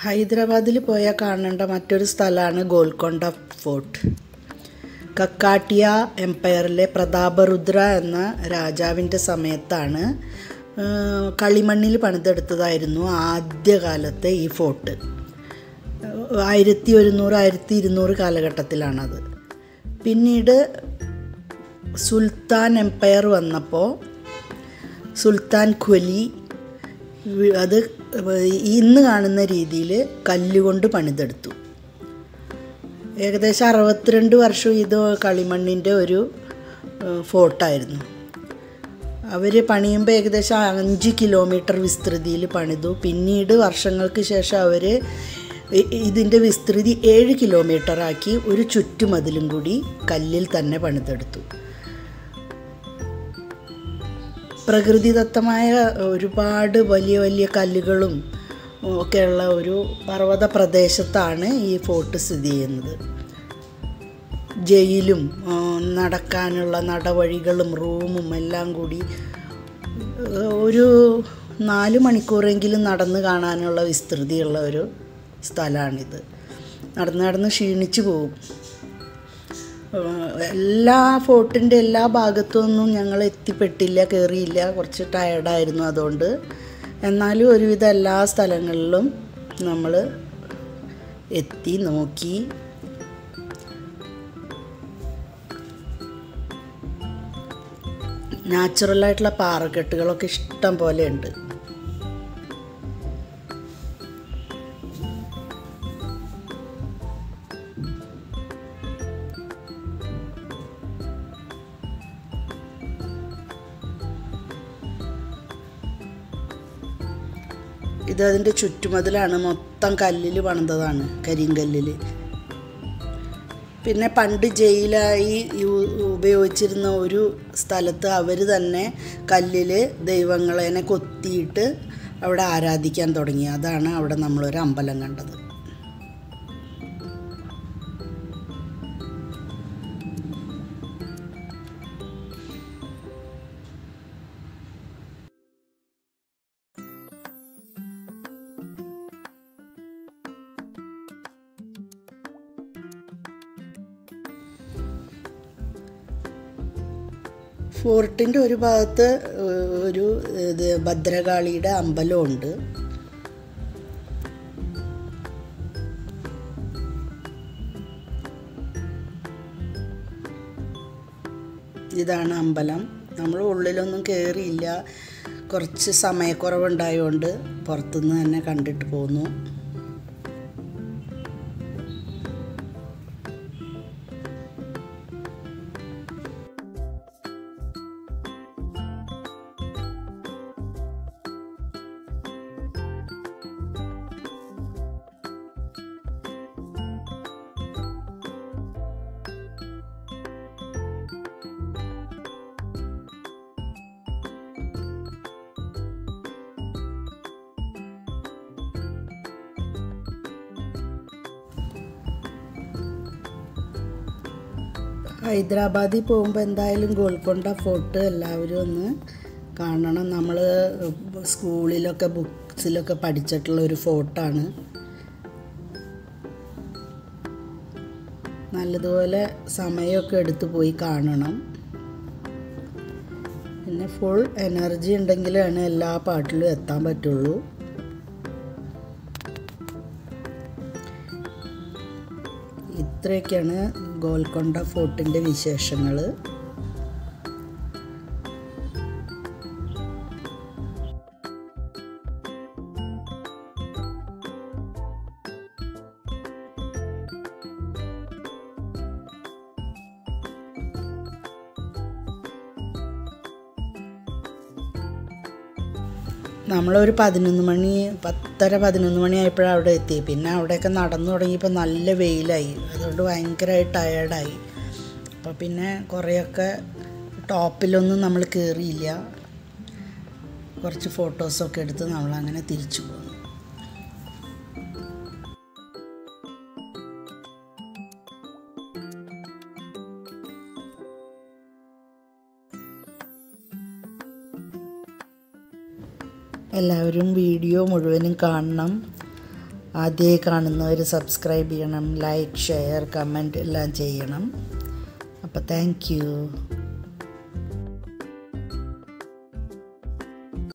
ഹൈദരാബാദിൽ പോയാൽ കാണേണ്ട മറ്റൊരു സ്ഥലമാണ് ഗോൽക്കൊണ്ട ഫോർട്ട് കക്കാട്ടിയ എംപയറിലെ പ്രതാപരുദ്ര എന്ന രാജാവിൻ്റെ സമയത്താണ് ആ, കളിമണ്ണിൽ പണിതെടുത്തതായിരുന്നു ആദ്യകാലത്തെ ഈ ഫോർട്ട് ആയിരത്തി ഒരുന്നൂറ് ആയിരത്തി ഇരുന്നൂറ് കാലഘട്ടത്തിലാണത് പിന്നീട് സുൽത്താൻ എംപയർ വന്നപ്പോൾ സുൽത്താൻ ഖ്വലി വി- അത് ഇന്ന് കാണുന്ന രീതിയിൽ കല്ലുകൊണ്ട് പണിതെടുത്തു ഏകദേശം അറുപത്തിരണ്ട് വർഷം ഇത് കളിമണ്ണിൻ്റെ ഒരു ഏഹ്, ഫോർട്ടായിരുന്നു അവർ പണിയുമ്പോൾ ഏകദേശം അഞ്ച് കിലോമീറ്റർ വിസ്തൃതിയിൽ പണിതു പിന്നീട് വർഷങ്ങൾക്ക് ശേഷം അവർ ഇതിൻ്റെ വിസ്തൃതി ഏഴ് കിലോമീറ്ററാക്കി ഒരു ചുറ്റുമതിലും കൂടി കല്ലിൽ തന്നെ പണിതെടുത്തു പ്രകൃതിദത്തമായ ഒരുപാട് വലിയ വലിയ കല്ലുകളും ഒക്കെയുള്ള ഒരു പർവ്വത പ്രദേശത്താണ് ഈ ഫോർട്ട് സ്ഥിതി ചെയ്യുന്നത് ജയിലും ആ, നടക്കാനുള്ള നടവഴികളും റൂമും എല്ലാം കൂടി ആ, ഒരു നാല് മണിക്കൂറെങ്കിലും നടന്ന് കാണാനുള്ള വിസ്തൃതിയുള്ള ഒരു സ്ഥലമാണിത് നടന്ന് നടന്ന് ക്ഷീണിച്ചു പോകും ഏഹ് എല്ലാ ഫോർട്ടിൻ്റെ എല്ലാ ഭാഗത്തുനിന്നും ഞങ്ങൾ എത്തിപ്പെട്ടില്ല കയറിയില്ല കുറച്ച് ടയർഡായിരുന്നു അതുകൊണ്ട് എന്നാലും ഒരുവിധം എല്ലാ സ്ഥലങ്ങളിലും നമ്മൾ എത്തി നോക്കി നാച്ചുറലായിട്ടുള്ള പാറക്കെട്ടുകളൊക്കെ ഇഷ്ടം പോലെ ഉണ്ട് ഇത് അതിൻ്റെ ചുറ്റുമതിലാണ് മൊത്തം കല്ലിൽ പണിതതാണ് കരിങ്കല്ലിൽ പിന്നെ പണ്ട് ജയിലായി യു- ഉപയോഗിച്ചിരുന്ന ഒരു സ്ഥലത്ത് അവർ തന്നെ കല്ലിൽ ദൈവങ്ങളെനെ കൊത്തിയിട്ട് അവിടെ ആരാധിക്കാൻ തുടങ്ങി അതാണ് അവിടെ നമ്മളൊരു അമ്പലം കണ്ടത് ഫോർട്ടിൻ്റെ ഒരു ഭാഗത്ത് ഏഹ്, ഒരു ഇത് ഭദ്രകാളിയുടെ അമ്പലമുണ്ട് ഇതാണ് അമ്പലം നമ്മൾ ഉള്ളിലൊന്നും കയറിയില്ല കുറച്ച് സമയക്കുറവുണ്ടായതുകൊണ്ട് പുറത്തുനിന്ന് തന്നെ കണ്ടിട്ട് പോന്നു ഹൈദരാബാദിൽ പോകുമ്പോൾ എന്തായാലും ഗോൽക്കൊണ്ട ഫോർട്ട് എല്ലാവരും ഒന്ന് കാണണം നമ്മൾ സ്കൂളിലൊക്കെ ബുക്സിലൊക്കെ പഠിച്ചിട്ടുള്ള ഒരു ഫോർട്ടാണ് നല്ലതുപോലെ സമയമൊക്കെ എടുത്ത് പോയി കാണണം പിന്നെ ഫുൾ എനർജി ഉണ്ടെങ്കിലാണ് എല്ലാ പാട്ടിലും എത്താൻ പറ്റുള്ളൂ ഇത്രയൊക്കെയാണ് ഗോൽക്കൊണ്ട ഫോർട്ടിൻ്റെ വിശേഷങ്ങൾ നമ്മളൊരു പതിനൊന്ന് മണി പത്തര പതിനൊന്ന് മണി ആയപ്പോഴാണ് അവിടെ എത്തി പിന്നെ അവിടെയൊക്കെ നടന്നു തുടങ്ങിയപ്പോൾ നല്ല വെയിലായി അതുകൊണ്ട് ഭയങ്കരമായി ടയേർഡായി അപ്പോൾ പിന്നെ കുറേയൊക്കെ ടോപ്പിലൊന്നും നമ്മൾ കയറിയില്ല കുറച്ച് ഫോട്ടോസൊക്കെ എടുത്ത് നമ്മളങ്ങനെ തിരിച്ചു പോന്നു എല്ലാവരും വീഡിയോ മുഴുവനും കാണണം ആദ്യമായി കാണുന്നവർ സബ്സ്ക്രൈബ് ചെയ്യണം ലൈക്ക് ഷെയർ കമൻറ്റ് എല്ലാം ചെയ്യണം അപ്പോൾ താങ്ക് യു